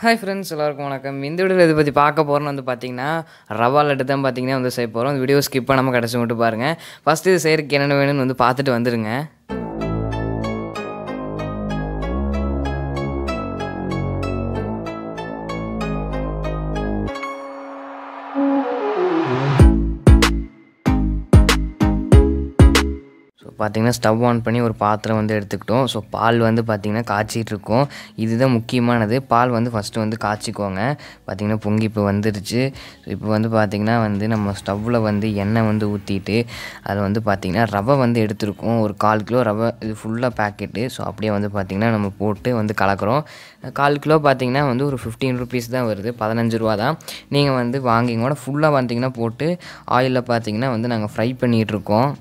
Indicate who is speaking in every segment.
Speaker 1: hi friends எல்லாருக்கும் வணக்கம் இந்த வீடியோவில் இதை பற்றி பார்க்க போகிறோன்னு வந்து பார்த்தீங்கன்னா ரவா லட்டு தான் பார்த்தீங்கன்னா வந்து செய்ய போகிறோம் இந்த வீடியோ ஸ்கிப் பண்ணாமல் கடைசி மட்டும் பாருங்கள் ஃபஸ்ட்டு இது செய்கிறதுக்கு என்னென்ன வேணும்னு வந்து பார்த்துட்டு வந்துடுங்க ஸோ பார்த்தீங்கன்னா ஸ்டவ் ஆன் பண்ணி ஒரு பாத்திரம் வந்து எடுத்துக்கிட்டோம் ஸோ பால் வந்து பார்த்திங்கன்னா காய்ச்சிட்டு இருக்கோம் இதுதான் முக்கியமானது பால் வந்து ஃபஸ்ட்டு வந்து காய்ச்சிக்கோங்க பார்த்திங்கன்னா பொங்கி இப்போ வந்துருச்சு ஸோ இப்போ வந்து பார்த்திங்கன்னா வந்து நம்ம ஸ்டவ்வில் வந்து எண்ணெய் வந்து ஊற்றிட்டு அதில் வந்து பார்த்திங்கன்னா ரவை வந்து எடுத்திருக்கோம் ஒரு கால் கிலோ ரவை இது ஃபுல்லாக பேக்கெட்டு ஸோ அப்படியே வந்து பார்த்திங்கன்னா நம்ம போட்டு வந்து கலக்கிறோம் கால் கிலோ பார்த்திங்கன்னா வந்து ஒரு ஃபிஃப்டீன் ருபீஸ் தான் வருது பதினஞ்சு ரூபா தான் நீங்கள் வந்து வாங்கிங்கோட ஃபுல்லாக பார்த்திங்கன்னா போட்டு ஆயிலில் பார்த்திங்கன்னா வந்து நாங்கள் ஃப்ரை பண்ணிகிட்ருக்கோம்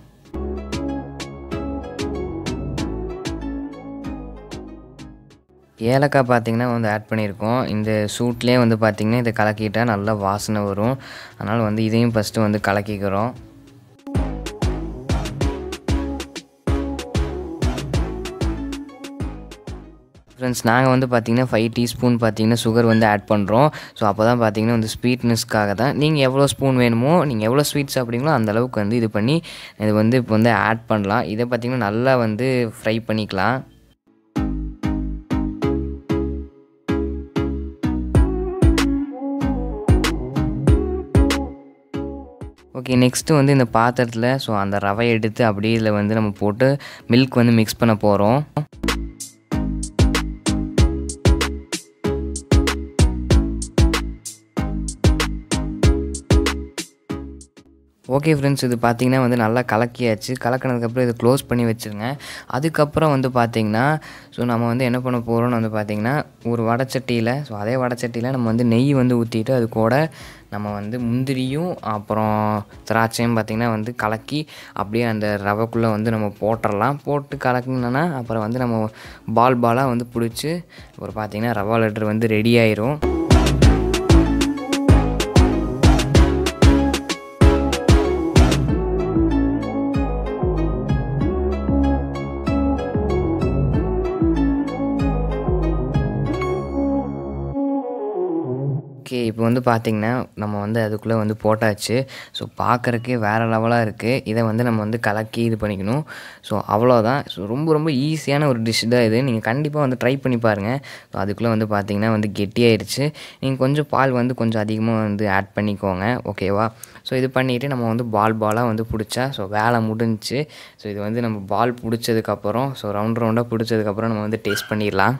Speaker 1: ஏலக்காய் பார்த்திங்கன்னா வந்து ஆட் பண்ணியிருக்கோம் இந்த சூட்லேயே வந்து பார்த்திங்கன்னா இதை கலக்கிட்டால் நல்லா வாசனை வரும் அதனால் வந்து இதையும் ஃபஸ்ட்டு வந்து கலக்கிக்கிறோம் ஃப்ரெண்ட்ஸ் நாங்கள் வந்து பார்த்திங்கன்னா ஃபைவ் டீஸ்பூன் பார்த்திங்கன்னா சுகர் வந்து ஆட் பண்ணுறோம் ஸோ அப்போ தான் பார்த்திங்கன்னா வந்து ஸ்வீட்னஸ்க்காக தான் நீங்கள் எவ்வளோ ஸ்பூன் வேணுமோ நீங்கள் எவ்வளோ ஸ்வீட் சாப்பிட்றீங்களோ அந்த அளவுக்கு வந்து இது பண்ணி இது வந்து இப்போ வந்து ஆட் பண்ணலாம் இதை பார்த்திங்கன்னா நல்லா வந்து ஃப்ரை பண்ணிக்கலாம் ஓகே நெக்ஸ்ட்டு வந்து இந்த பாத்திரத்தில் ஸோ அந்த ரவை எடுத்து அப்படியே இதில் வந்து நம்ம போட்டு மில்க் வந்து மிக்ஸ் பண்ண போகிறோம் ஓகே ஃப்ரெண்ட்ஸ் இது பார்த்தீங்கன்னா வந்து நல்லா கலக்கியாச்சு கலக்கினதுக்கப்புறம் இதை க்ளோஸ் பண்ணி வச்சுருங்க அதுக்கப்புறம் வந்து பார்த்திங்கன்னா ஸோ நம்ம வந்து என்ன பண்ண போகிறோம்னு வந்து பார்த்திங்கன்னா ஒரு வடச்சட்டியில் ஸோ அதே வடச்சட்டியில் நம்ம வந்து நெய் வந்து ஊற்றிட்டு அது கூட நம்ம வந்து முந்திரியும் அப்புறம் திராட்சையும் பார்த்திங்கன்னா வந்து கலக்கி அப்படியே அந்த ரவைக்குள்ளே வந்து நம்ம போட்டுடலாம் போட்டு கலக்கினோன்னா அப்புறம் வந்து நம்ம பால் பாலாக வந்து பிடிச்சி அப்புறம் பார்த்திங்கன்னா ரவா லெட்டர் வந்து ரெடி ஆயிரும் ஓகே இப்போ வந்து பார்த்திங்கன்னா நம்ம வந்து அதுக்குள்ளே வந்து போட்டாச்சு ஸோ பார்க்குறக்கே வேறு லெவலாக இருக்குது இதை வந்து நம்ம வந்து கலக்கி இது பண்ணிக்கணும் ஸோ அவ்வளோதான் ஸோ ரொம்ப ரொம்ப ஈஸியான ஒரு டிஷ் தான் இது நீங்கள் கண்டிப்பாக வந்து ட்ரை பண்ணி பாருங்கள் ஸோ அதுக்குள்ளே வந்து பார்த்திங்கன்னா வந்து கெட்டியாயிடுச்சு நீங்கள் கொஞ்சம் பால் வந்து கொஞ்சம் அதிகமாக வந்து ஆட் பண்ணிக்கோங்க ஓகேவா ஸோ இது பண்ணிவிட்டு நம்ம வந்து பால் பாலாக வந்து பிடிச்சா ஸோ வேலை முடிஞ்சிச்சு ஸோ இது வந்து நம்ம பால் பிடிச்சதுக்கப்புறம் ஸோ ரவுண்ட் ரவுண்டாக பிடிச்சதுக்கப்புறம் நம்ம வந்து டேஸ்ட் பண்ணிடலாம்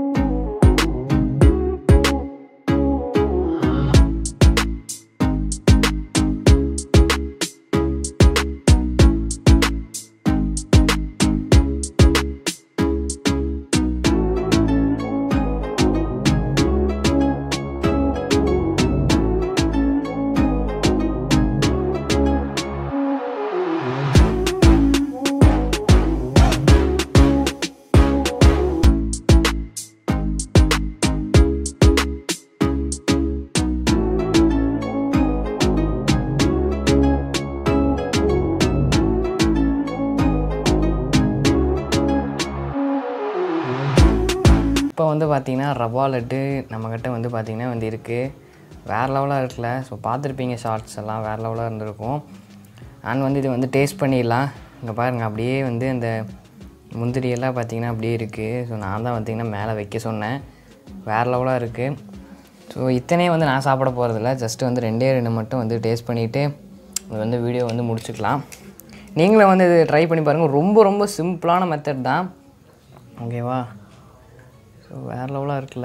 Speaker 1: இப்போ வந்து பார்த்திங்கன்னா ரவா லட்டு நம்மக்கிட்ட வந்து பார்த்திங்கன்னா வந்து இருக்குது வேறு லெவலாக இருக்குல்ல ஸோ பார்த்துருப்பீங்க ஷார்ட்ஸ் எல்லாம் வேறு லெவலாக இருந்திருக்கும் அண்ட் வந்து இது வந்து டேஸ்ட் பண்ணிடலாம் இங்கே பாருங்கள் அப்படியே வந்து அந்த முந்திரியெல்லாம் பார்த்திங்கன்னா அப்படியே இருக்குது ஸோ நான் தான் பார்த்திங்கன்னா மேலே வைக்க சொன்னேன் வேறு லெவலாக இருக்குது ஸோ இத்தனையும் வந்து நான் சாப்பிட போகிறதில்ல ஜஸ்ட்டு வந்து ரெண்டே ரெண்டு மட்டும் வந்து டேஸ்ட் பண்ணிவிட்டு இது வந்து வீடியோ வந்து முடிச்சுக்கலாம் நீங்களும் வந்து இது ட்ரை பண்ணி பாருங்கள் ரொம்ப ரொம்ப சிம்பிளான மெத்தட் தான் ஓகேவா ஸோ வேறு லெவலாக இருக்குல்ல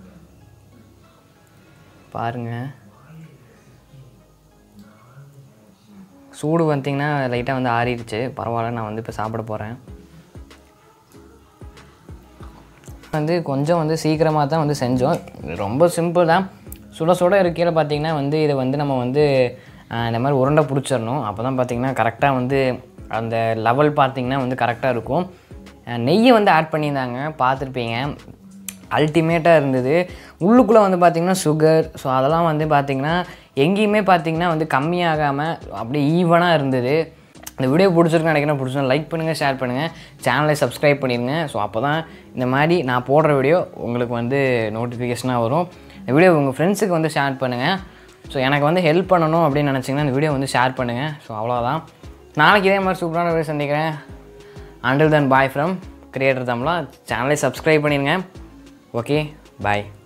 Speaker 1: பாருங்கள் சூடு வந்திங்கன்னா லைட்டாக வந்து ஆறிடுச்சு பரவாயில்ல நான் வந்து இப்போ சாப்பிட போகிறேன் வந்து கொஞ்சம் வந்து சீக்கிரமாக தான் வந்து செஞ்சோம் ரொம்ப சிம்பிள் தான் சுட சுட இருக்கையில் பார்த்திங்கன்னா வந்து இதை வந்து நம்ம வந்து இந்த மாதிரி உருண்டை பிடிச்சிடணும் அப்போ தான் பார்த்திங்கன்னா கரெக்டாக வந்து அந்த லெவல் பார்த்திங்கன்னா வந்து கரெக்டாக இருக்கும் நெய்யை வந்து ஆட் பண்ணியிருந்தாங்க பார்த்துருப்பீங்க அல்டிமேட்டாக இருந்தது உள்ளுக்குள்ளே வந்து பார்த்திங்கன்னா சுகர் ஸோ அதெல்லாம் வந்து பார்த்திங்கன்னா எங்கேயுமே பார்த்திங்கன்னா வந்து கம்மியாகாமல் அப்படியே ஈவனாக இருந்தது இந்த வீடியோ பிடிச்சிருக்கு நினைக்கிறேன் பிடிச்சிருந்தா லைக் பண்ணுங்கள் ஷேர் பண்ணுங்கள் சேனலை சப்ஸ்கிரைப் பண்ணிடுங்க ஸோ அப்போ தான் இந்த மாதிரி நான் போடுற வீடியோ உங்களுக்கு வந்து நோட்டிஃபிகேஷனாக வரும் இந்த வீடியோ உங்கள் ஃப்ரெண்ட்ஸுக்கு வந்து ஷேர் பண்ணுங்கள் ஸோ எனக்கு வந்து ஹெல்ப் பண்ணணும் அப்படின்னு நினச்சிங்கன்னா இந்த வீடியோ வந்து ஷேர் பண்ணுங்கள் ஸோ அவ்வளோதான் நாளைக்கு இதே மாதிரி சூப்பரான வீடியோ சந்திக்கிறேன் until then bye from creator Tamizha சேனலை சப்ஸ்கிரைப் பண்ணிடுங்க ஓகே பாய்